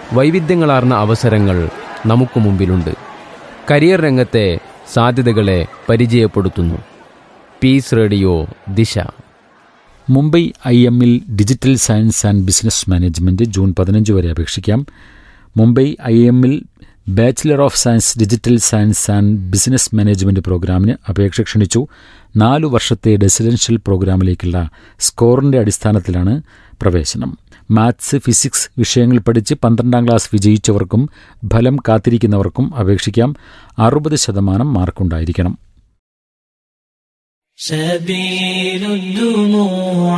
വൈവിധ്യങ്ങളാർന്ന അവസരങ്ങൾ നമുക്ക് മുമ്പിലുണ്ട് കരിയർ രംഗത്തെ സാധ്യതകളെ പരിചയപ്പെടുത്തുന്നു പീസ് റേഡിയോ ദിശ മുംബൈ ഐ എമ്മിൽ digital science and business management June പതിനഞ്ച് വരെ അപേക്ഷിക്കാം മുംബൈ ഐ എമ്മിൽ bachelor of science digital science and business management പ്രോഗ്രാമിന് അപേക്ഷ ക്ഷണിച്ചു നാലു വർഷത്തെ റെസിഡൻഷ്യൽ പ്രോഗ്രാമിലേക്കുള്ള സ്കോറിൻ്റെ അടിസ്ഥാനത്തിലാണ് പ്രവേശനം മാത്സ് ഫിസിക്സ് വിഷയങ്ങൾ പഠിച്ച് പന്ത്രണ്ടാം ക്ലാസ് വിജയിച്ചവർക്കും ഫലം കാത്തിരിക്കുന്നവർക്കും അപേക്ഷിക്കാം അറുപത് ശതമാനം മാർക്കുണ്ടായിരിക്കണം سبيل الدموع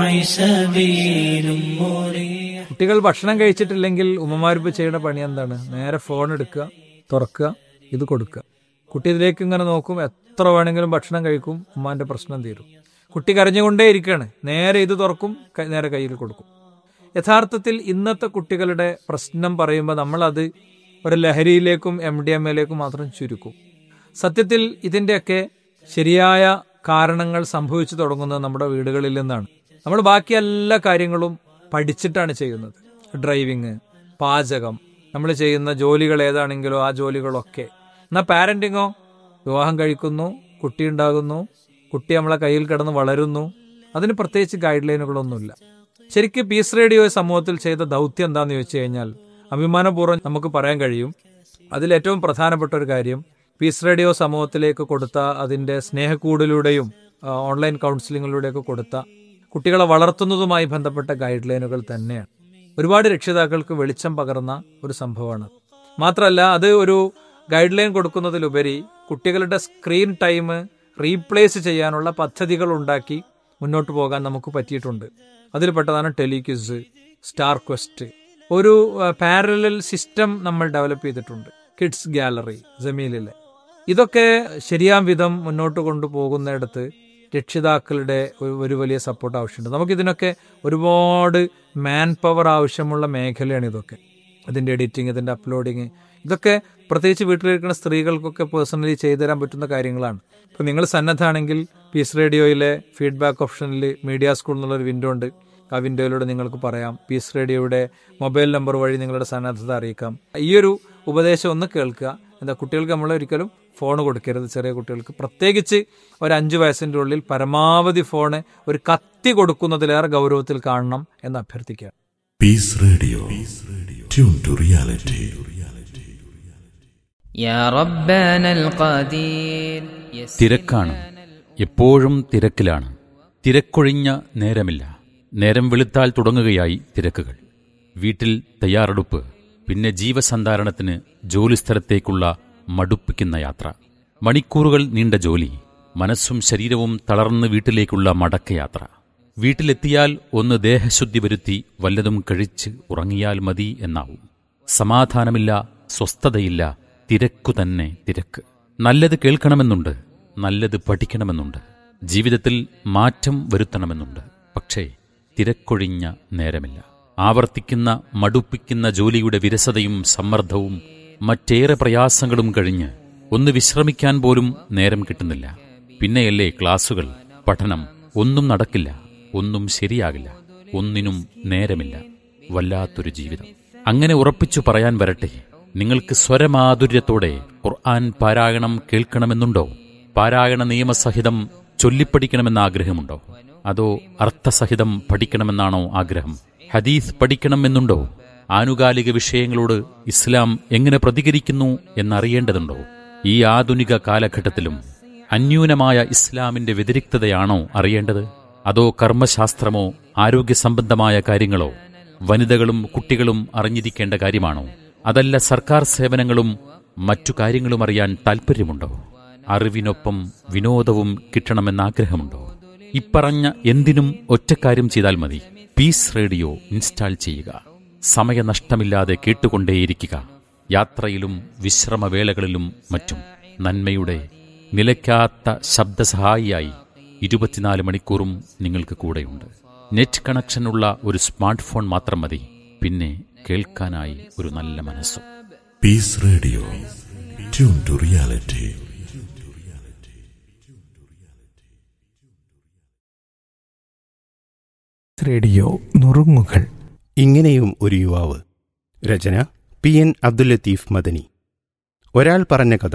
سبيل مريح കുട്ടികൾ ഭക്ഷണം കഴിച്ചിട്ടില്ലെങ്കിൽ ഉമ്മമാരിപ്പോൾ ചെയ്യുന്ന പണി എന്താണ് നേരെ ഫോൺ എടുക്കുക തുറക്കുക ഇത് കൊടുക്കുക കുട്ടി ഇതിലേക്ക് ഇങ്ങനെ നോക്കും എത്ര വേണമെങ്കിലും ഭക്ഷണം കഴിക്കും ഉമ്മാന്റെ പ്രശ്നം തീരും കുട്ടി കരഞ്ഞുകൊണ്ടേ ഇരിക്കുകയാണ് നേരെ ഇത് തുറക്കും ക- നേരെ കയ്യിൽ കൊടുക്കും യഥാർത്ഥത്തിൽ ഇന്നത്തെ കുട്ടികളുടെ പ്രശ്നം പറയുമ്പോൾ നമ്മളത് ഒരു ലഹരിയിലേക്കും എം ഡി എം എയിലേക്കും മാത്രം ചുരുക്കും സത്യത്തിൽ ഇതിൻ്റെയൊക്കെ ശരിയായ കാരണങ്ങൾ സംഭവിച്ചു തുടങ്ങുന്നത് നമ്മുടെ വീടുകളിൽ നിന്നാണ് നമ്മൾ ബാക്കി എല്ലാ കാര്യങ്ങളും പഠിച്ചിട്ടാണ് ചെയ്യുന്നത് ഡ്രൈവിങ് പാചകം നമ്മൾ ചെയ്യുന്ന ജോലികൾ ഏതാണെങ്കിലോ ആ ജോലികളൊക്കെ എന്നാൽ പാരന്റിങ്ങോ വിവാഹം കഴിക്കുന്നു കുട്ടി ഉണ്ടാകുന്നു കുട്ടി നമ്മളെ കയ്യിൽ കിടന്ന് വളരുന്നു അതിന് പ്രത്യേകിച്ച് ഗൈഡ് ലൈനുകളൊന്നുമില്ല ശരിക്കും പീസ് റേഡിയോ സമൂഹത്തിൽ ചെയ്ത ദൗത്യം എന്താണെന്ന് ചോദിച്ചു കഴിഞ്ഞാൽ അഭിമാനപൂർവ്വം നമുക്ക് പറയാൻ കഴിയും അതിലേറ്റവും പ്രധാനപ്പെട്ട ഒരു കാര്യം പീസ് റേഡിയോ സമൂഹത്തിലേക്ക് കൊടുത്ത അതിൻ്റെ സ്നേഹക്കൂടിലൂടെയും ആ, ഓൺലൈൻ കൗൺസിലിങ്ങിലൂടെയൊക്കെ കൊടുത്ത കുട്ടികളെ വളർത്തുന്നതുമായി ബന്ധപ്പെട്ട ഗൈഡ് ലൈനുകൾ തന്നെയാണ് ഒരുപാട് രക്ഷിതാക്കൾക്ക് വെളിച്ചം പകർന്ന ഒരു സംഭവമാണ് മാത്രമല്ല അത് ഒരു ഗൈഡ് ലൈൻ കൊടുക്കുന്നതിലുപരി കുട്ടികളുടെ സ്ക്രീൻ ടൈം റീപ്ലേസ് ചെയ്യാനുള്ള പദ്ധതികൾ ഉണ്ടാക്കി മുന്നോട്ട് പോകാൻ നമുക്ക് പറ്റിയിട്ടുണ്ട് അതിൽപ്പെട്ടതാണ് ടെലിക്വിസ് സ്റ്റാർ ക്വസ്റ്റ് ഒരു പാരലൽ സിസ്റ്റം നമ്മൾ ഡെവലപ്പ് ചെയ്തിട്ടുണ്ട് കിഡ്സ് ഗാലറി ജമീലിലെ ഇതൊക്കെ ശരിയാം വിധം മുന്നോട്ട് കൊണ്ടുപോകുന്നിടത്ത് രക്ഷിതാക്കളുടെ ഒരു ഒരു വലിയ സപ്പോർട്ട് ആവശ്യമുണ്ട് നമുക്കിതിനൊക്കെ ഒരുപാട് മാൻ പവർ ആവശ്യമുള്ള മേഖലയാണ് ഇതൊക്കെ ഇതിൻ്റെ എഡിറ്റിംഗ് ഇതിൻ്റെ അപ്ലോഡിങ് ഇതൊക്കെ പ്രത്യേകിച്ച് വീട്ടിലിരിക്കുന്ന സ്ത്രീകൾക്കൊക്കെ പേഴ്സണലി ചെയ്തു തരാൻ പറ്റുന്ന കാര്യങ്ങളാണ് ഇപ്പം നിങ്ങൾ സന്നദ്ധാണെങ്കിൽ പീസ് റേഡിയോയിലെ ഫീഡ്ബാക്ക് ഓപ്ഷനിൽ മീഡിയ സ്കൂൾ എന്നുള്ളൊരു വിൻഡോ ഉണ്ട് ആ വിൻഡോയിലൂടെ നിങ്ങൾക്ക് പറയാം പീസ് റേഡിയോയുടെ മൊബൈൽ നമ്പർ വഴി നിങ്ങളുടെ സന്നദ്ധത അറിയിക്കാം ഈ ഒരു ഉപദേശം ഒന്ന് കേൾക്കുക എന്താ കുട്ടികൾക്ക് നമ്മൾ ഒരിക്കലും ഫോൺ കൊടുക്കരുത് ചെറിയ കുട്ടികൾക്ക് പ്രത്യേകിച്ച് ഒരു അഞ്ച് വയസ്സിൻ്റെ ഉള്ളിൽ പരമാവധി ഫോണ് ഒരു കത്തി കൊടുക്കുന്നതിലേറെ ഗൗരവത്തിൽ കാണണം എന്ന് അഭ്യർത്ഥിക്കുക Peace Radio. Tune to reality. يا ربنا القدير തിരക്കാണ് എപ്പോഴും തിരക്കിലാണ് തിരക്കൊഴിഞ്ഞ നേരമില്ല നേരം വെളുത്താൽ തുടങ്ങുകയായി തിരക്കുകൾ വീട്ടിൽ തയ്യാറെടുപ്പ് പിന്നെ ജീവസന്ധാരണത്തിന് ജോലിസ്ഥലത്തേക്കുള്ള മടുപ്പിക്കുന്ന യാത്ര മണിക്കൂറുകൾ നീണ്ട ജോലി മനസ്സും ശരീരവും തളർന്ന് വീട്ടിലേക്കുള്ള മടക്കയാത്ര വീട്ടിലെത്തിയാൽ ഒന്ന് ദേഹശുദ്ധി വരുത്തി വല്ലതും കഴിച്ച് ഉറങ്ങിയാൽ മതി എന്നാവും സമാധാനമില്ല സ്വസ്ഥതയില്ല തിരക്കു തന്നെ തിരക്ക് നല്ലത് കേൾക്കണമെന്നുണ്ട് നല്ലത് പഠിക്കണമെന്നുണ്ട് ജീവിതത്തിൽ മാറ്റം വരുത്തണമെന്നുണ്ട് പക്ഷേ തിരക്കൊഴിഞ്ഞ നേരമില്ല ആവർത്തിക്കുന്ന മടുപ്പിക്കുന്ന ജോലിയുടെ വിരസതയും സമ്മർദ്ദവും മറ്റേറെ പ്രയാസങ്ങളും കഴിഞ്ഞ് ഒന്ന് വിശ്രമിക്കാൻ പോലും നേരം കിട്ടുന്നില്ല പിന്നെയല്ലേ ക്ലാസുകൾ പഠനം ഒന്നും നടക്കില്ല ഒന്നും ശരിയാകില്ല ഒന്നിനും നേരമില്ല വല്ലാത്തൊരു ജീവിതം അങ്ങനെ ഉറപ്പിച്ചു പറയാൻ വരട്ടെ നിങ്ങൾക്ക് സ്വരമാധുര്യത്തോടെ ഖുർആൻ പാരായണം കേൾക്കണമെന്നുണ്ടോ പാരായണ നിയമസഹിതം ചൊല്ലിപ്പഠിക്കണമെന്ന ആഗ്രഹമുണ്ടോ അതോ അർത്ഥസഹിതം പഠിക്കണമെന്നാണോ ആഗ്രഹം ഹദീസ് പഠിക്കണമെന്നുണ്ടോ ആനുകാലിക വിഷയങ്ങളോട് ഇസ്ലാം എങ്ങനെ പ്രതികരിക്കുന്നു എന്നറിയേണ്ടതുണ്ടോ ഈ ആധുനിക കാലഘട്ടത്തിലും അന്യൂനമായ ഇസ്ലാമിന്റെ വ്യതിരിക്തതയാണോ അറിയേണ്ടത് അതോ കർമ്മശാസ്ത്രമോ ആരോഗ്യ സംബന്ധമായ കാര്യങ്ങളോ വനിതകളും കുട്ടികളും അറിഞ്ഞിരിക്കേണ്ട കാര്യമാണോ അതല്ല സർക്കാർ സേവനങ്ങളും മറ്റു കാര്യങ്ങളും അറിയാൻ താൽപ്പര്യമുണ്ടോ അറിവിനൊപ്പം വിനോദവും കിട്ടണമെന്ന് ആഗ്രഹമുണ്ടോ ഇപ്പറഞ്ഞ എന്തിനും ഒറ്റക്കാര്യം ചെയ്താൽ മതി പീസ് റേഡിയോ ഇൻസ്റ്റാൾ ചെയ്യുക സമയനഷ്ടമില്ലാതെ കേട്ടുകൊണ്ടേയിരിക്കുക യാത്രയിലും വിശ്രമവേളകളിലും മറ്റും നന്മയുടെ നിലയ്ക്കാത്ത ശബ്ദസഹായിയായി ഇരുപത്തിനാല് മണിക്കൂറും നിങ്ങൾക്ക് കൂടെയുണ്ട് നെറ്റ് കണക്ഷനുള്ള ഒരു സ്മാർട്ട് ഫോൺ മാത്രം മതി പിന്നെ കേൾക്കാനായി ഒരു നല്ല മനസ്സും Peace Radio. Tune to reality. Radio നുറുങ്ങുകൾ ഇങ്ങനെയും ഒരു യുവാവ് രചന പി എൻ അബ്ദുൽ ലത്തീഫ് മദനി ഒരാൾ പറഞ്ഞ കഥ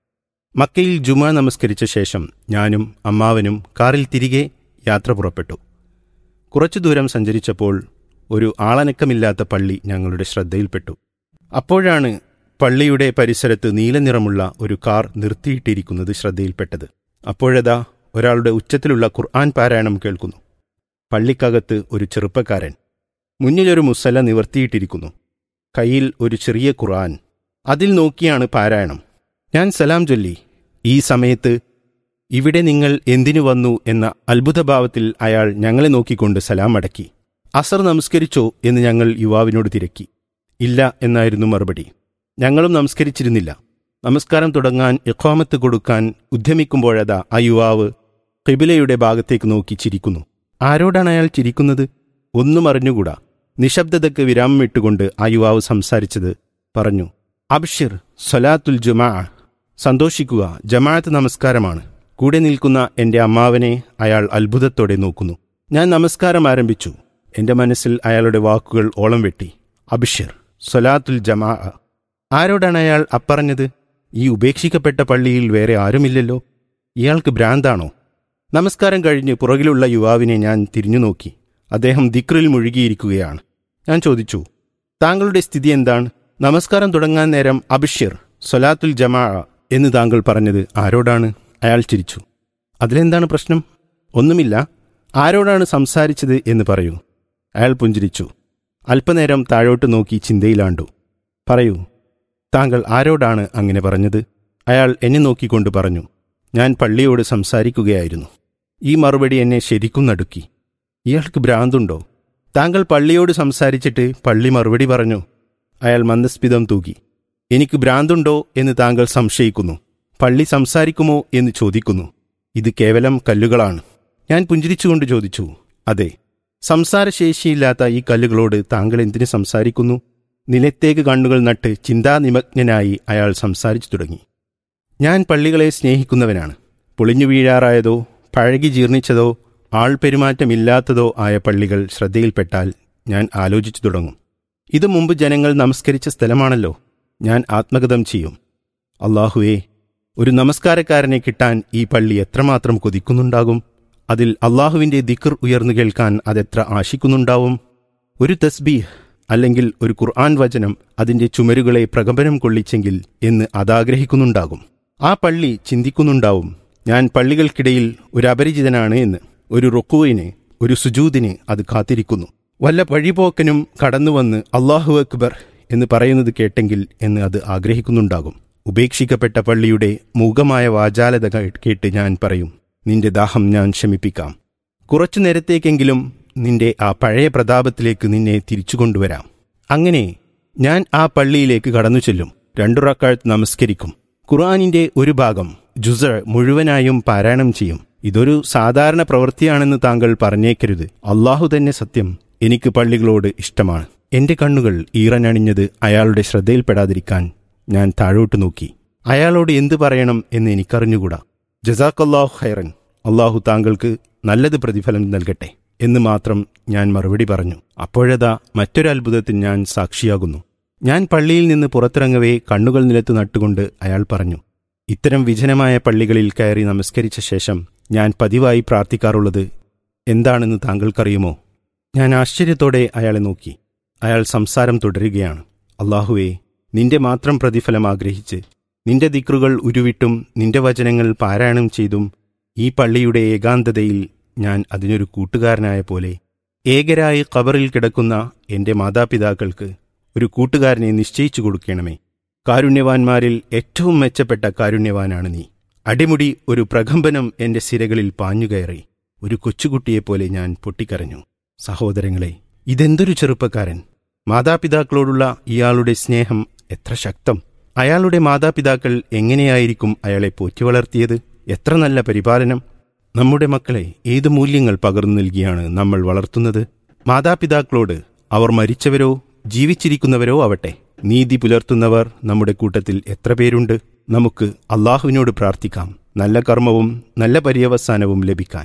മക്കയിൽ ജുമാ നമസ്കരിച്ച ശേഷം ഞാനും അമ്മാവനും കാറിൽ തിരികെ യാത്ര പുറപ്പെട്ടു കുറച്ചു ദൂരം സഞ്ചരിച്ചപ്പോൾ ഒരു ആളനക്കമില്ലാത്ത പള്ളി ഞങ്ങളുടെ ശ്രദ്ധയിൽപ്പെട്ടു അപ്പോഴാണ് പള്ളിയുടെ പരിസരത്ത് നീലനിറമുള്ള ഒരു കാർ നിർത്തിയിട്ടിരിക്കുന്നത് ശ്രദ്ധയിൽപ്പെട്ടത് അപ്പോഴതാ ഒരാളുടെ ഉച്ചത്തിലുള്ള ഖുർആൻ പാരായണം കേൾക്കുന്നു പള്ളിക്കകത്ത് ഒരു ചെറുപ്പക്കാരൻ മുന്നിലൊരു മുസല്ല നിവർത്തിയിട്ടിരിക്കുന്നു കയ്യിൽ ഒരു ചെറിയ ഖുർആൻ അതിൽ നോക്കിയാണ് പാരായണം ഞാൻ സലാം ചൊല്ലി ഈ സമയത്ത് ഇവിടെ നിങ്ങൾ എന്തിനു വന്നു എന്ന അത്ഭുതഭാവത്തിൽ അയാൾ ഞങ്ങളെ നോക്കിക്കൊണ്ട് സലാം അടക്കി അസർ നമസ്കരിച്ചോ എന്ന് ഞങ്ങൾ യുവാവിനോട് തിരക്കി ഇല്ല എന്നായിരുന്നു മറുപടി ഞങ്ങളും നമസ്കരിച്ചിരുന്നില്ല നമസ്കാരം തുടങ്ങാൻ ഇഖാമത്ത് കൊടുക്കാൻ ഉദ്യമിക്കുമ്പോഴതാ ആ യുവാവ് കിബിലയുടെ ഭാഗത്തേക്ക് നോക്കി ചിരിക്കുന്നു ആരോടാണ് അയാൾ ചിരിക്കുന്നത് ഒന്നും അറിഞ്ഞുകൂടാ നിശബ്ദതയ്ക്ക് വിരാമം ഇട്ടുകൊണ്ട് ആ യുവാവ് സംസാരിച്ചത് പറഞ്ഞു അബ്ഷിർ സൊലാത്തുൽ ജുമാ സന്തോഷിക്കുക ജമാഅത്ത് നമസ്കാരമാണ് കൂടെ നിൽക്കുന്ന എന്റെ അമ്മാവനെ അയാൾ അത്ഭുതത്തോടെ നോക്കുന്നു ഞാൻ നമസ്കാരം ആരംഭിച്ചു എന്റെ മനസ്സിൽ അയാളുടെ വാക്കുകൾ ഓളം വെട്ടി അബ്ഷിർ സൊലാത്തുൽ ജമാ ആരോടാണ് അയാൾ അപ്പറഞ്ഞത് ഈ ഉപേക്ഷിക്കപ്പെട്ട പള്ളിയിൽ വേറെ ആരുമില്ലല്ലോ ഇയാൾക്ക് ഭ്രാന്താണോ നമസ്കാരം കഴിഞ്ഞ് പുറകിലുള്ള യുവാവിനെ ഞാൻ തിരിഞ്ഞു നോക്കി അദ്ദേഹം ദിക്റിൽ മുഴുകിയിരിക്കുകയാണ് ഞാൻ ചോദിച്ചു താങ്കളുടെ സ്ഥിതി എന്താണ് നമസ്കാരം തുടങ്ങാൻ നേരം അബിഷിർ സൊലാത്തുൽ ജമാ എന്ന് താങ്കൾ പറഞ്ഞത് ആരോടാണ് അയാൾ ചിരിച്ചു അതിലെന്താണ് പ്രശ്നം ഒന്നുമില്ല ആരോടാണ് സംസാരിച്ചത് എന്ന് പറയൂ അയാൾ പുഞ്ചിരിച്ചു അല്പനേരം താഴോട്ട് നോക്കി ചിന്തയിലാണ്ടു പറയൂ താങ്കൾ ആരോടാണ് അങ്ങനെ പറഞ്ഞത് അയാൾ എന്നെ നോക്കിക്കൊണ്ട് പറഞ്ഞു ഞാൻ പള്ളിയോട് സംസാരിക്കുകയായിരുന്നു ഈ മറുപടി എന്നെ ശരിക്കും നടുക്കി ഇയാൾക്ക് ഭ്രാന്തുണ്ടോ താങ്കൾ പള്ളിയോട് സംസാരിച്ചിട്ട് പള്ളി മറുപടി പറഞ്ഞു അയാൾ മന്ദസ്മിതം തൂക്കി എനിക്ക് ഭ്രാന്തുണ്ടോ എന്ന് താങ്കൾ സംശയിക്കുന്നു പള്ളി സംസാരിക്കുമോ എന്ന് ചോദിക്കുന്നു ഇത് കേവലം കല്ലുകളാണ് ഞാൻ പുഞ്ചിരിച്ചുകൊണ്ട് ചോദിച്ചു അതെ സംസാരശേഷിയില്ലാത്ത ഈ കല്ലുകളോട് താങ്കൾ എന്തിനു സംസാരിക്കുന്നു നിലത്തേക്ക് കണ്ണുകൾ നട്ട് ചിന്താനിമഗ്നനായി അയാൾ സംസാരിച്ചു തുടങ്ങി ഞാൻ പള്ളികളെ സ്നേഹിക്കുന്നവനാണ് പൊളിഞ്ഞു വീഴാറായതോ പഴകി ജീർണിച്ചതോ ആൾപെരുമാറ്റമില്ലാത്തതോ ആയ പള്ളികൾ ശ്രദ്ധയിൽപ്പെട്ടാൽ ഞാൻ ആലോചിച്ചു തുടങ്ങും ഇത് മുമ്പ് ജനങ്ങൾ നമസ്കരിച്ച സ്ഥലമാണല്ലോ ഞാൻ ആത്മഗതം ചെയ്യും അള്ളാഹുവേ ഒരു നമസ്കാരക്കാരനെ കിട്ടാൻ ഈ പള്ളി എത്രമാത്രം കൊതിക്കുന്നുണ്ടാകും അതിൽ അള്ളാഹുവിന്റെ ദിക്കർ ഉയർന്നു കേൾക്കാൻ അതെത്ര ആശിക്കുന്നുണ്ടാവും ഒരു തസ്ബീഹ് അല്ലെങ്കിൽ ഒരു ഖുർആൻ വചനം അതിന്റെ ചുമരുകളെ പ്രകമ്പനം കൊള്ളിച്ചെങ്കിൽ എന്ന് അതാഗ്രഹിക്കുന്നുണ്ടാകും ആ പള്ളി ചിന്തിക്കുന്നുണ്ടാവും ഞാൻ പള്ളികൾക്കിടയിൽ ഒരു അപരിചിതനാണ് എന്ന് ഒരു റുക്കുവിന് ഒരു സുജൂദിന് അത് കാത്തിരിക്കുന്നു വല്ല വഴിപോക്കനും കടന്നുവന്ന് അള്ളാഹു അക്ബർ എന്ന് പറയുന്നത് കേട്ടെങ്കിൽ എന്ന് അത് ആഗ്രഹിക്കുന്നുണ്ടാകും ഉപേക്ഷിക്കപ്പെട്ട പള്ളിയുടെ മൂകമായ വാചാലത കേട്ട് ഞാൻ പറയും നിന്റെ ദാഹം ഞാൻ ശമിപ്പിക്കാം കുറച്ചു നേരത്തേക്കെങ്കിലും നിന്റെ ആ പഴയ പ്രതാപത്തിലേക്ക് നിന്നെ തിരിച്ചു കൊണ്ടുവരാം അങ്ങനെ ഞാൻ ആ പള്ളിയിലേക്ക് കടന്നു ചെല്ലും രണ്ടുറക്കാഴ്ത്ത് നമസ്കരിക്കും ഖുർആാനിന്റെ ഒരു ഭാഗം ജുസ മുഴുവനായും പാരായണം ചെയ്യും ഇതൊരു സാധാരണ പ്രവൃത്തിയാണെന്ന് താങ്കൾ പറഞ്ഞേക്കരുത് അള്ളാഹു തന്നെ സത്യം എനിക്ക് പള്ളികളോട് ഇഷ്ടമാണ് എന്റെ കണ്ണുകൾ ഈറനണിഞ്ഞത് അയാളുടെ ശ്രദ്ധയിൽപ്പെടാതിരിക്കാൻ ഞാൻ താഴോട്ട് നോക്കി അയാളോട് എന്തു പറയണം എന്ന് എനിക്കറിഞ്ഞുകൂടാ ജസാഖല്ലാഹു ഖൈറൻ അള്ളാഹു താങ്കൾക്ക് നല്ലത് പ്രതിഫലം നൽകട്ടെ എന്ന് മാത്രം ഞാൻ മറുപടി പറഞ്ഞു അപ്പോഴതാ മറ്റൊരു അത്ഭുതത്തിന് ഞാൻ സാക്ഷിയാകുന്നു ഞാൻ പള്ളിയിൽ നിന്ന് പുറത്തിറങ്ങവേ കണ്ണുകൾ നിലത്ത് നട്ടുകൊണ്ട് അയാൾ പറഞ്ഞു ഇത്തരം വിജനമായ പള്ളികളിൽ കയറി നമസ്കരിച്ച ശേഷം ഞാൻ പതിവായി പ്രാർത്ഥിക്കാറുള്ളത് എന്താണെന്ന് താങ്കൾക്കറിയുമോ ഞാൻ ആശ്ചര്യത്തോടെ അയാളെ നോക്കി അയാൾ സംസാരം തുടരുകയാണ് അള്ളാഹുവേ നിന്റെ മാത്രം പ്രതിഫലം ആഗ്രഹിച്ച് നിന്റെ ദിക്റുകൾ ഉരുവിട്ടും നിന്റെ വചനങ്ങൾ പാരായണം ചെയ്തും ഈ പള്ളിയുടെ ഏകാന്തതയിൽ ഞാൻ അതിനൊരു കൂട്ടുകാരനായ പോലെ ഏകരായി ഖബറിൽ കിടക്കുന്ന എന്റെ മാതാപിതാക്കൾക്ക് ഒരു കൂട്ടുകാരനെ നിശ്ചയിച്ചു കൊടുക്കണമേ കാരുണ്യവാന്മാരിൽ ഏറ്റവും മെച്ചപ്പെട്ട കാരുണ്യവാനാണ് നീ അടിമുടി ഒരു പ്രകമ്പനം എന്റെ സിരകളിൽ പാഞ്ഞുകയറി ഒരു കൊച്ചുകുട്ടിയെപ്പോലെ ഞാൻ പൊട്ടിക്കരഞ്ഞു സഹോദരങ്ങളെ ഇതെന്തൊരു ചെറുപ്പക്കാരൻ മാതാപിതാക്കളോടുള്ള ഇയാളുടെ സ്നേഹം എത്ര ശക്തം അയാളുടെ മാതാപിതാക്കൾ എങ്ങനെയായിരിക്കും അയാളെ പോറ്റി വളർത്തിയത് എത്ര നല്ല പരിപാലനം നമ്മുടെ മക്കളെ ഏത് മൂല്യങ്ങൾ പകർന്നു നൽകിയാണ് നമ്മൾ വളർത്തുന്നത് മാതാപിതാക്കളോട് അവർ മരിച്ചവരോ ജീവിച്ചിരിക്കുന്നവരോ ആവട്ടെ നീതി പുലർത്തുന്നവർ നമ്മുടെ കൂട്ടത്തിൽ എത്ര പേരുണ്ട് നമുക്ക് അള്ളാഹുവിനോട് പ്രാർത്ഥിക്കാം നല്ല കർമ്മവും നല്ല പര്യവസാനവും ലഭിക്കാൻ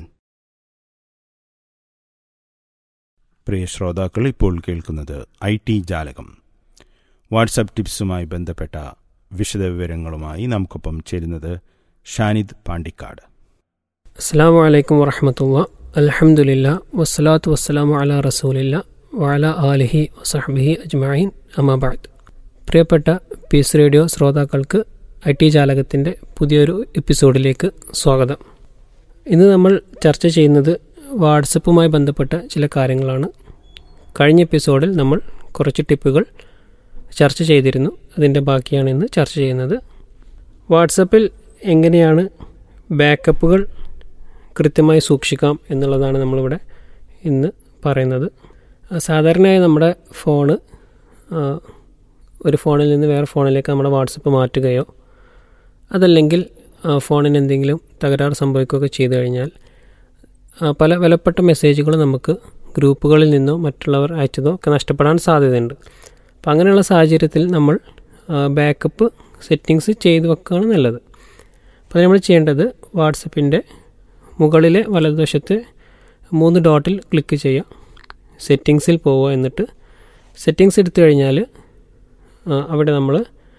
പ്രിയ ശ്രോതാക്കൾ ഇപ്പോൾ കേൾക്കുന്നത് ഐ ടി ജാലകം വാട്സപ്പ് ടിപ്സുമായി ബന്ധപ്പെട്ട വിശദവിവരങ്ങളുമായി നമുക്കൊപ്പം ചേരുന്നത് ഷാനിദ് പാണ്ടിക്കാട് അസ്സാം വലൈക്കും വറഹമത്തുള്ള അലഹമുല്ല വസ്സലാത്തു വസ്സലാമു അല റസൂലില്ല വഅല ആലിഹി വസഹബിഹി അജ്മഈൻ അമാബാദ് പ്രിയപ്പെട്ട പീസ് റേഡിയോ ശ്രോതാക്കൾക്ക് ഐ ടി ജാലകത്തിൻ്റെ പുതിയൊരു എപ്പിസോഡിലേക്ക് സ്വാഗതം ഇന്ന് നമ്മൾ ചർച്ച ചെയ്യുന്നത് വാട്സപ്പുമായി ബന്ധപ്പെട്ട ചില കാര്യങ്ങളാണ് കഴിഞ്ഞ എപ്പിസോഡിൽ നമ്മൾ കുറച്ച് ടിപ്പുകൾ ചർച്ച ചെയ്തിരുന്നു അതിൻ്റെ ബാക്കിയാണ് ഇന്ന് ചർച്ച ചെയ്യുന്നത് വാട്സപ്പിൽ എങ്ങനെയാണ് ബാക്കപ്പുകൾ കൃത്യമായി സൂക്ഷിക്കാം എന്നുള്ളതാണ് നമ്മളിവിടെ ഇന്ന് പറയുന്നത് ആ, സാധാരണയായി നമ്മുടെ ഫോണ് ആ, ഒരു ഫോണിൽ നിന്ന് വേറെ ഫോണിലേക്ക് നമ്മുടെ വാട്സപ്പ് മാറ്റുകയോ അതല്ലെങ്കിൽ ആ, ഫോണിന് എന്തെങ്കിലും തകരാറ് സംഭവിക്കുകയൊക്കെ ചെയ്തു കഴിഞ്ഞാൽ ആ, പല വിലപ്പെട്ട മെസ്സേജുകൾ നമുക്ക് ഗ്രൂപ്പുകളിൽ നിന്നോ മറ്റുള്ളവർ അയച്ചതോ ഒക്കെ നഷ്ടപ്പെടാൻ സാധ്യതയുണ്ട് അപ്പം അങ്ങനെയുള്ള സാഹചര്യത്തിൽ നമ്മൾ ബാക്കപ്പ് സെറ്റിങ്സ് ചെയ്ത് വെക്കുകയാണ് നല്ലത് അപ്പോൾ നമ്മൾ ചെയ്യേണ്ടത് വാട്സപ്പിൻ്റെ മുകളിലെ വലതുവശത്ത് മൂന്ന് ഡോട്ടിൽ ക്ലിക്ക് ചെയ്യുക സെറ്റിങ്സിൽ പോവുക എന്നിട്ട് സെറ്റിങ്സ് എടുത്തു കഴിഞ്ഞാൽ ആ, അവിടെ നമ്മൾ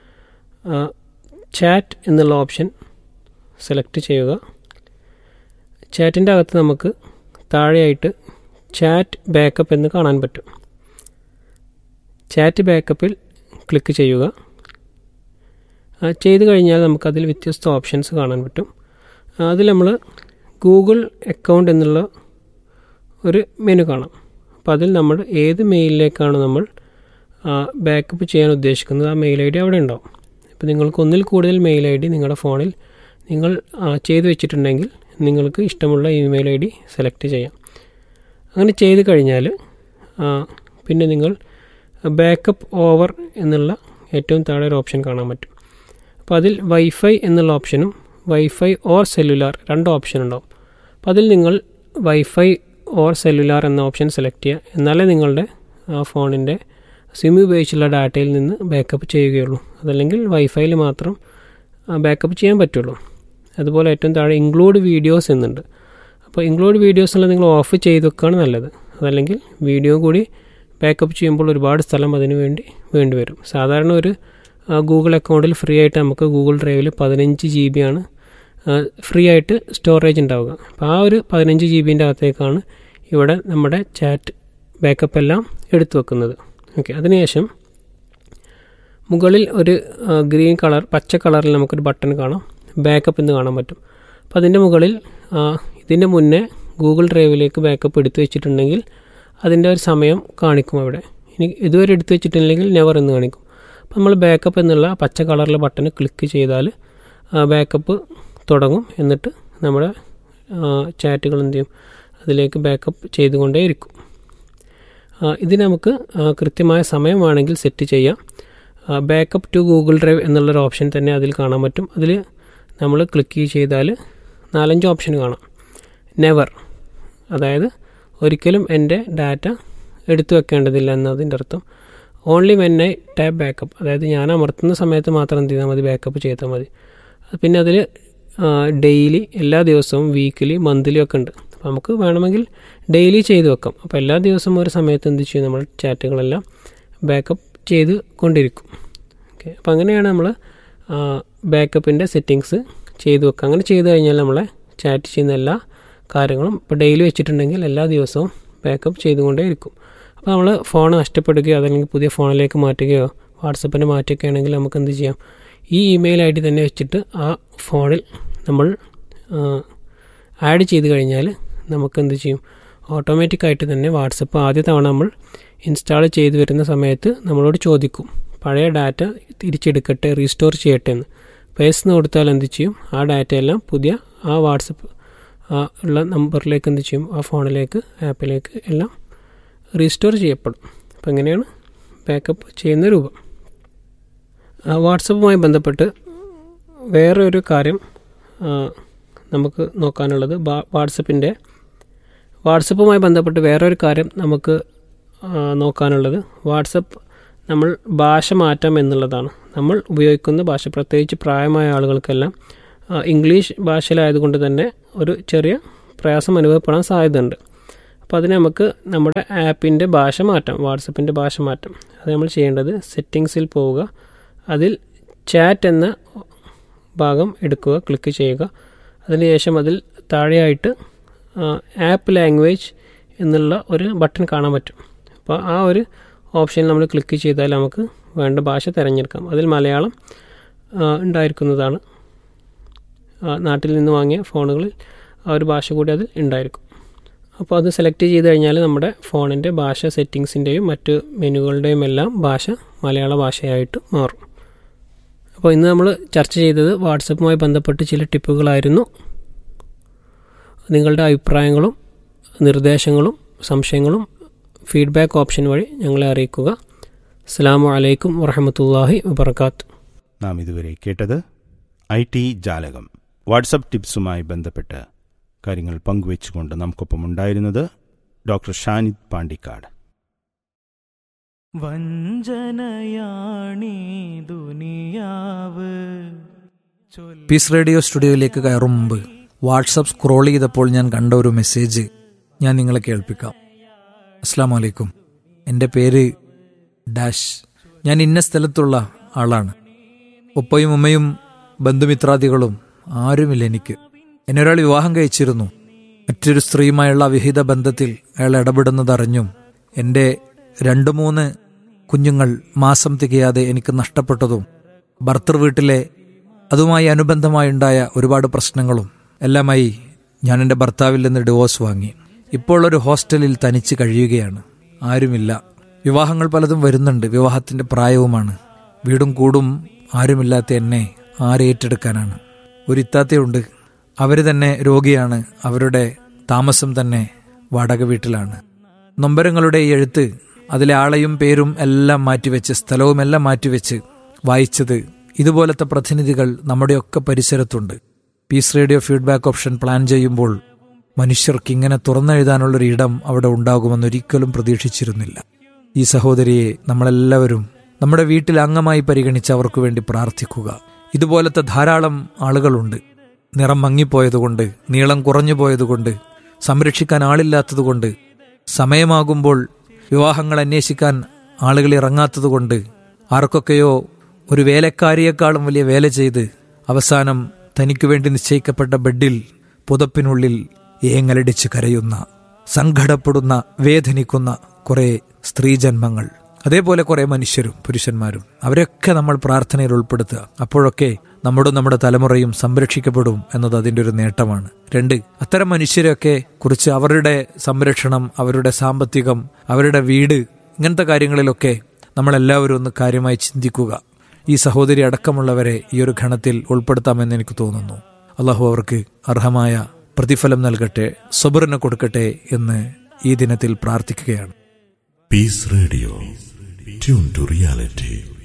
ചാറ്റ് എന്നുള്ള ഓപ്ഷൻ സെലക്ട് ചെയ്യുക ചാറ്റിൻ്റെ അകത്ത് നമുക്ക് താഴെയായിട്ട് ചാറ്റ് ബാക്കപ്പ് എന്ന് കാണാൻ പറ്റും ചാറ്റ് ബാക്കപ്പിൽ ക്ലിക്ക് ചെയ്യുക ആ, ചെയ്ത് കഴിഞ്ഞാൽ നമുക്കതിൽ വ്യത്യസ്ത ഓപ്ഷൻസ് കാണാൻ പറ്റും ആ, അതിൽ നമ്മൾ ഗൂഗിൾ അക്കൗണ്ട് എന്നുള്ള ഒരു മെനു കാണാം അപ്പോൾ അതിൽ നമ്മൾ ഏത് മെയിലിലേക്കാണ് നമ്മൾ ബാക്കപ്പ് ചെയ്യാൻ ഉദ്ദേശിക്കുന്നത് ആ മെയിൽ ഐ ഡി അവിടെ ഉണ്ടാവും ഇപ്പോൾ നിങ്ങൾക്ക് ഒന്നിൽ കൂടുതൽ മെയിൽ ഐ ഡി നിങ്ങളുടെ ഫോണിൽ നിങ്ങൾ ആ, ചെയ്തു വെച്ചിട്ടുണ്ടെങ്കിൽ നിങ്ങൾക്ക് ഇഷ്ടമുള്ള ഇമെയിൽ ഐ ഡി സെലക്ട് ചെയ്യാം അങ്ങനെ ചെയ്ത് കഴിഞ്ഞാൽ ആ, പിന്നെ നിങ്ങൾ ബാക്കപ്പ് ഓവർ എന്നുള്ള ഏറ്റവും താഴെ ഒരു ഓപ്ഷൻ കാണാൻ പറ്റും അപ്പോൾ അതിൽ വൈഫൈ എന്നുള്ള ഓപ്ഷനും വൈഫൈ ഓർ സെല്ലുലാർ രണ്ട് ഓപ്ഷൻ ഉണ്ടാവും അപ്പോൾ അതിൽ നിങ്ങൾ വൈഫൈ ഓർ സെല്ലുലാർ എന്ന ഓപ്ഷൻ സെലക്ട് ചെയ്യുക എന്നാലേ നിങ്ങളുടെ ആ ഫോണിൻ്റെ സിം ഉപയോഗിച്ചുള്ള ഡാറ്റയിൽ നിന്ന് ബാക്കപ്പ് ചെയ്യുകയുള്ളൂ അതല്ലെങ്കിൽ വൈഫൈയിൽ മാത്രം ബാക്കപ്പ് ചെയ്യാൻ പറ്റുള്ളൂ അതുപോലെ ഏറ്റവും താഴെ ഇൻക്ലൂഡ് വീഡിയോസ് എന്നുണ്ട് അപ്പോൾ ഇൻക്ലൂഡ് വീഡിയോസ് എല്ലാം നിങ്ങൾ ഓഫ് ചെയ്ത് വെക്കുകയാണ് നല്ലത് അതല്ലെങ്കിൽ വീഡിയോ കൂടി ബാക്കപ്പ് ചെയ്യുമ്പോൾ ഒരുപാട് സ്ഥലം അതിനു വേണ്ടി വേണ്ടി വരും സാധാരണ ഒരു ആ, ഗൂഗിൾ അക്കൗണ്ടിൽ ഫ്രീ ആയിട്ട് നമുക്ക് ഗൂഗിൾ ഡ്രൈവിൽ പതിനഞ്ച് ജി ബി ആണ് ആ, ഫ്രീ ആയിട്ട് സ്റ്റോറേജ് ഉണ്ടാവുക അപ്പോൾ ആ ഒരു പതിനഞ്ച് ജി ബിൻ്റെ അകത്തേക്കാണ് ഇവിടെ നമ്മുടെ ചാറ്റ് ബാക്കപ്പ് എല്ലാം എടുത്തു വെക്കുന്നത് ഓക്കെ അതിനുശേഷം മുകളിൽ ഒരു ആ, ഗ്രീൻ കളർ പച്ച കളറിൽ നമുക്കൊരു ബട്ടൺ കാണാം ബാക്കപ്പ് എന്ന് കാണാൻ പറ്റും അപ്പോൾ അതിൻ്റെ മുകളിൽ ആ, ഇതിൻ്റെ മുന്നേ ഗൂഗിൾ ഡ്രൈവിലേക്ക് ബാക്കപ്പ് എടുത്തു വെച്ചിട്ടുണ്ടെങ്കിൽ അതിൻ്റെ ഒരു സമയം കാണിക്കും അവിടെ ഇനി ഇതുവരെ എടുത്തു വെച്ചിട്ടില്ലെങ്കിൽ നെവർ എന്ന് കാണിക്കും അപ്പോൾ നമ്മൾ ബാക്കപ്പ് എന്നുള്ള പച്ച കളറിലെ ബട്ടൺ ക്ലിക്ക് ചെയ്താൽ ബാക്കപ്പ് തുടങ്ങും എന്നിട്ട് നമ്മുടെ ചാറ്റുകൾ എന്ത് ചെയ്യും അതിലേക്ക് ബാക്കപ്പ് ചെയ്തുകൊണ്ടേയിരിക്കും ആ, ഇത് നമുക്ക് ആ, കൃത്യമായ സമയമാണെങ്കിൽ സെറ്റ് ചെയ്യാം ബാക്കപ്പ് ടു ഗൂഗിൾ ഡ്രൈവ് എന്നുള്ളൊരു ഓപ്ഷൻ തന്നെ അതിൽ കാണാൻ പറ്റും അതിൽ നമ്മൾ ക്ലിക്ക് ചെയ്താൽ നാലഞ്ച് ഓപ്ഷൻ കാണാം നെവർ അതായത് ഒരിക്കലും എൻ്റെ ഡാറ്റ എടുത്തു വെക്കേണ്ടതില്ല എന്നതിൻ്റെ അർത്ഥം only when I tap backup അതായത് ഞാൻ അമർത്തുന്ന സമയത്ത് മാത്രം എന്ത് ചെയ്താൽ മതി ബാക്കപ്പ് ചെയ്താൽ മതി അത് പിന്നെ അതിൽ ഡെയിലി എല്ലാ ദിവസവും വീക്കിലി മന്ത്ലി ഒക്കെ ഉണ്ട് അപ്പോൾ നമുക്ക് വേണമെങ്കിൽ ഡെയിലി ചെയ്ത് വെക്കാം അപ്പോൾ എല്ലാ ദിവസവും ഒരു സമയത്ത് എന്ത് ചെയ്യും നമ്മൾ ചാറ്റുകളെല്ലാം ബാക്കപ്പ് ചെയ്ത് കൊണ്ടിരിക്കും ഓക്കെ അപ്പോൾ അങ്ങനെയാണ് നമ്മൾ ബാക്കപ്പിൻ്റെ സെറ്റിങ്സ് ചെയ്ത് വെക്കുക അങ്ങനെ ചെയ്ത് കഴിഞ്ഞാൽ നമ്മളെ ചാറ്റ് ചെയ്യുന്ന എല്ലാ കാര്യങ്ങളും ഇപ്പോൾ ഡെയിലി വെച്ചിട്ടുണ്ടെങ്കിൽ എല്ലാ ദിവസവും ബാക്കപ്പ് ചെയ്തുകൊണ്ടേ ഇരിക്കും അപ്പോൾ നമ്മൾ ഫോൺ നഷ്ടപ്പെടുകയോ അതല്ലെങ്കിൽ പുതിയ ഫോണിലേക്ക് മാറ്റുകയോ വാട്സപ്പിന് മാറ്റുകയോ ആണെങ്കിൽ നമുക്ക് എന്ത് ചെയ്യാം ഈ ഇമെയിൽ ഐ ഡി തന്നെ വെച്ചിട്ട് ആ ഫോണിൽ നമ്മൾ ആഡ് ചെയ്ത് കഴിഞ്ഞാൽ നമുക്ക് എന്ത് ചെയ്യും ഓട്ടോമാറ്റിക്കായിട്ട് തന്നെ വാട്സപ്പ് ആദ്യ തവണ നമ്മൾ ഇൻസ്റ്റാൾ ചെയ്ത് വരുന്ന സമയത്ത് നമ്മളോട് ചോദിക്കും പഴയ ഡാറ്റ തിരിച്ചെടുക്കട്ടെ റീസ്റ്റോർ ചെയ്യട്ടെ എന്ന് പേസ് എന്ന് കൊടുത്താൽ എന്ത് ചെയ്യും ആ ഡാറ്റ എല്ലാം പുതിയ ആ വാട്സപ്പ് ആ ഉള്ള നമ്പറിലേക്ക് എന്ത് ചെയ്യും ആ ഫോണിലേക്ക് ആപ്പിലേക്ക് എല്ലാം റീസ്റ്റോർ ചെയ്യപ്പെടും അപ്പം എങ്ങനെയാണ് ബാക്കപ്പ് ചെയ്യുന്ന രൂപം ആ, വാട്സപ്പുമായി ബന്ധപ്പെട്ട് വേറെ ഒരു കാര്യം ആ, നമുക്ക് നോക്കാനുള്ളത് ബാ- വാട്സപ്പിൻ്റെ വാട്സപ്പുമായി ബന്ധപ്പെട്ട് വേറൊരു കാര്യം നമുക്ക് ആ, നോക്കാനുള്ളത് വാട്സപ്പ് നമ്മൾ ഭാഷ മാറ്റാം എന്നുള്ളതാണ് നമ്മൾ ഉപയോഗിക്കുന്ന ഭാഷ പ്രത്യേകിച്ച് പ്രായമായ ആളുകൾക്കെല്ലാം ആ, ഇംഗ്ലീഷ് ഭാഷയിലായതുകൊണ്ട് തന്നെ ഒരു ചെറിയ പ്രയാസം അനുഭവപ്പെടാൻ സാധ്യതയുണ്ട് അപ്പോൾ അതിന് നമുക്ക് നമ്മുടെ ആപ്പിൻ്റെ ഭാഷ മാറ്റാം വാട്സപ്പിൻ്റെ ഭാഷ മാറ്റാം അത് നമ്മൾ ചെയ്യേണ്ടത് സെറ്റിങ്സിൽ പോവുക അതിൽ ചാറ്റ് എന്ന ഭാഗം എടുക്കുക ക്ലിക്ക് ചെയ്യുക അതിനുശേഷം അതിൽ താഴെയായിട്ട് ആപ്പ് ലാംഗ്വേജ് എന്നുള്ള ഒരു ബട്ടൺ കാണാൻ പറ്റും അപ്പോൾ ആ ഒരു ഓപ്ഷനിൽ നമ്മൾ ക്ലിക്ക് ചെയ്താൽ നമുക്ക് വേണ്ട ഭാഷ തിരഞ്ഞെടുക്കാം അതിൽ മലയാളം ആ, ഉണ്ടായിരിക്കുന്നതാണ് ആ, നാട്ടിൽ നിന്ന് വാങ്ങിയ ഫോണുകളിൽ ആ ഒരു ഭാഷ കൂടി അതിൽ ഉണ്ടായിരിക്കും അപ്പോൾ അത് സെലക്ട് ചെയ്ത് കഴിഞ്ഞാൽ നമ്മുടെ ഫോണിൻ്റെ ഭാഷ സെറ്റിങ്സിൻ്റെയും മറ്റ് മെനുകളുടെയും എല്ലാം ഭാഷ മലയാള ഭാഷയായിട്ട് മാറും അപ്പോൾ ഇന്ന് നമ്മൾ ചർച്ച ചെയ്തത് വാട്സപ്പുമായി ബന്ധപ്പെട്ട് ചില ടിപ്പുകളായിരുന്നു നിങ്ങളുടെ അഭിപ്രായങ്ങളും നിർദ്ദേശങ്ങളും സംശയങ്ങളും ഫീഡ്ബാക്ക് ഓപ്ഷൻ വഴി ഞങ്ങളെ അറിയിക്കുക അസ്സാം വലൈക്കും വറഹമത്തല്ലാഹി വബർക്കാത്തു നാം ഇതുവരെ കേട്ടത് ഐ ടി ജാലകം വാട്സപ്പ് ടിപ്സുമായി ബന്ധപ്പെട്ട് കാര്യങ്ങൾ പങ്കുവെച്ചുകൊണ്ട് നമുക്കൊപ്പം ഉണ്ടായിരുന്നത് ഡോക്ടർ ഷാനിദ് പാണ്ടിക്കാട് വഞ്ചനയാണീ ദുനിയാവ് പീസ് റേഡിയോ സ്റ്റുഡിയോയിലേക്ക് കയറും മുമ്പ് വാട്സപ്പ് സ്ക്രോൾ ചെയ്തപ്പോൾ ഞാൻ കണ്ട ഒരു മെസ്സേജ് ഞാൻ നിങ്ങളെ കേൾപ്പിക്കാം അസ്സാം വലൈക്കും എൻ്റെ പേര് ഡാഷ് ഞാൻ ഇന്ന സ്ഥലത്തുള്ള ആളാണ് ഉപ്പയും ഉമ്മയും ബന്ധുമിത്രാദികളും ആരുമില്ല എനിക്ക് എന്നെ ഒരാൾ വിവാഹം കഴിച്ചിരുന്നു മറ്റൊരു സ്ത്രീയുമായുള്ള അവിഹിത ബന്ധത്തിൽ അയാൾ ഇടപെടുന്നതറിഞ്ഞും എൻ്റെ രണ്ട് മൂന്ന് കുഞ്ഞുങ്ങൾ മാസം തികയാതെ എനിക്ക് നഷ്ടപ്പെട്ടതും ഭർത്തൃ വീട്ടിലെ അതുമായി അനുബന്ധമായുണ്ടായ ഒരുപാട് പ്രശ്നങ്ങളും എല്ലാമായി ഞാൻ എൻ്റെ ഭർത്താവിൽ നിന്ന് ഡിവോഴ്സ് വാങ്ങി ഇപ്പോൾ ഒരു ഹോസ്റ്റലിൽ തനിച്ച് കഴിയുകയാണ് ആരുമില്ല വിവാഹങ്ങൾ പലതും വരുന്നുണ്ട് വിവാഹത്തിന്റെ പ്രായവുമാണ് വീടും കൂടും ആരുമില്ലാത്ത എന്നെ ആരേറ്റെടുക്കാനാണ് ഒരു ഇത്താത്തയുണ്ട് അവർ തന്നെ രോഗിയാണ് അവരുടെ താമസം തന്നെ വാടക വീട്ടിലാണ് നൊമ്പരങ്ങളുടെ ഈ എഴുത്ത് അതിലെ ആളെയും പേരും എല്ലാം മാറ്റിവെച്ച് സ്ഥലവും എല്ലാം മാറ്റിവെച്ച് വായിച്ചത് ഇതുപോലത്തെ പ്രതിനിധികൾ നമ്മുടെയൊക്കെ പരിസരത്തുണ്ട് peace radio feedback option plan ചെയ്യുമ്പോൾ മനുഷ്യർക്ക് ഇങ്ങനെ തുറന്നെഴുതാനുള്ളൊരു ഇടം അവിടെ ഉണ്ടാകുമെന്നൊരിക്കലും പ്രതീക്ഷിച്ചിരുന്നില്ല ഈ സഹോദരിയെ നമ്മളെല്ലാവരും നമ്മുടെ വീട്ടിൽ അംഗമായി പരിഗണിച്ച് അവർക്ക് വേണ്ടി പ്രാർത്ഥിക്കുക ഇതുപോലത്തെ ധാരാളം ആളുകളുണ്ട് നിറം മങ്ങിപ്പോയതുകൊണ്ട് നീളം കുറഞ്ഞു പോയതുകൊണ്ട് സംരക്ഷിക്കാൻ ആളില്ലാത്തതുകൊണ്ട് സമയമാകുമ്പോൾ വിവാഹങ്ങൾ അന്വേഷിക്കാൻ ആളുകൾ ഇറങ്ങാത്തതുകൊണ്ട് ആർക്കൊക്കെയോ ഒരു വേലക്കാരിയേക്കാളും വലിയ വേല ചെയ്ത് അവസാനം തനിക്കു വേണ്ടി നിശ്ചയിക്കപ്പെട്ട ബെഡിൽ പുതപ്പിനുള്ളിൽ ഏങ്ങലടിച്ച് കരയുന്ന സങ്കടപ്പെടുന്ന വേദനിക്കുന്ന കുറെ സ്ത്രീജന്മങ്ങൾ അതേപോലെ കുറെ മനുഷ്യരും പുരുഷന്മാരും അവരൊക്കെ നമ്മൾ പ്രാർത്ഥനയിൽ ഉൾപ്പെടുത്തുക അപ്പോഴൊക്കെ നമ്മുടെ നമ്മുടെ തലമുറയും സംരക്ഷിക്കപ്പെടും എന്നത് അതിൻ്റെ ഒരു നേട്ടമാണ് രണ്ട് അത്തരം മനുഷ്യരെയൊക്കെ കുറിച്ച് അവരുടെ സംരക്ഷണം അവരുടെ സാമ്പത്തികം അവരുടെ വീട് ഇങ്ങനത്തെ കാര്യങ്ങളിലൊക്കെ നമ്മളെല്ലാവരും ഒന്ന് കാര്യമായി ചിന്തിക്കുക ഈ സഹോദരി അടക്കമുള്ളവരെ ഈ ഒരു ഘണത്തിൽ ഉൾപ്പെടുത്താമെന്ന് എനിക്ക് തോന്നുന്നു അള്ളാഹു അവർക്ക് അർഹമായ പ്രതിഫലം നൽകട്ടെ സബറിന് കൊടുക്കട്ടെ എന്ന് ഈ ദിനത്തിൽ പ്രാർത്ഥിക്കുകയാണ് Peace Radio. Tune to reality.